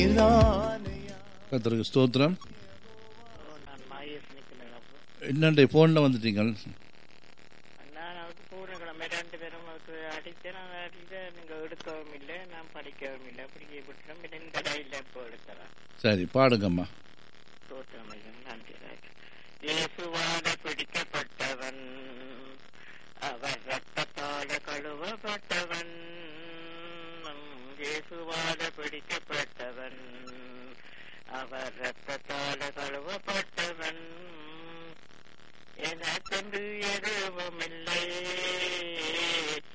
கத்தருக்கு ஸ்தோத்திரம் நான் மாயஸ் நிற்கிறேன் அப்போ என்னண்டே ஃபோனில் வந்துட்டீங்க நான் அவருக்கு பூர்ணக்கிழமை ரெண்டு பேரும் அவருக்கு அடித்தேன் நான் அடித்த நீங்கள் எடுக்கவும் இல்லை நான் படிக்கவும் இல்லை அப்படி விட்டுறோம் பின்ன இந்த டையில் இப்போ எடுக்கிறேன் சரி பாடுங்கம்மா ஸ்தோத்திரம் ஐயா நன்றி ராஜா. இயேசுவால பிடிக்கப்பட்டவன் அவர் ரத்தத்தால கழுவப்பட்டவன் இயேசுவால பிடிக்கப்பட்டவன் அவர் ரத்தத்தால கழுவப்பட்டவன் எனக்கென்று எதுவும் இல்லை